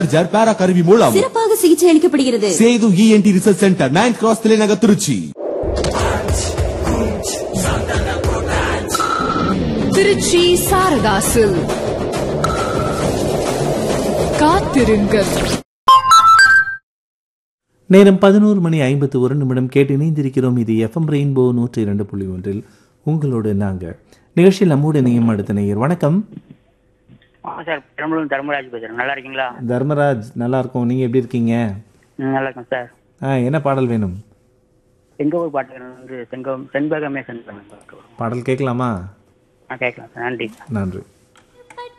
charger பேரா கருவி மூலம் சிறப்பாக சிகிச்சை அளிக்கப்படுகிறது Sethu ENT research centre nine cross தலைநகர் திருச்சி திருச்சி சாரதாசு காத்திருங்கள் நேரம் பதினோரு மணி ஐம்பத்து ஒரு நிமிடம் கேட்டு இணைந்திருக்கிறோம் இது எஃப்எம் ரெயின்போ நூற்றி இரண்டு புள்ளி ஒன்றில் உங்களோடு நாங்கள் நிகழ்ச்சியில் நம்மோடு இணையும் அடுத்த நேயர் வணக்கம் ஆ சார் பெரம்பலூர் தர்மராஜ் பேசுகிறேன் நல்லா இருக்கீங்களா தர்மராஜ் நல்லா இருக்கோம் நீங்கள் எப்படி இருக்கீங்க ம், நல்லா இருக்கேன் சார் ஆ என்ன பாடல் வேணும் செங்கோல் பாட்டு வந்து செங்கம் செண்பகமே செண்பகம் பாடல் கேட்கலாமா ஆ கேட்கலாம் சார் நன்றி சார் நன்றி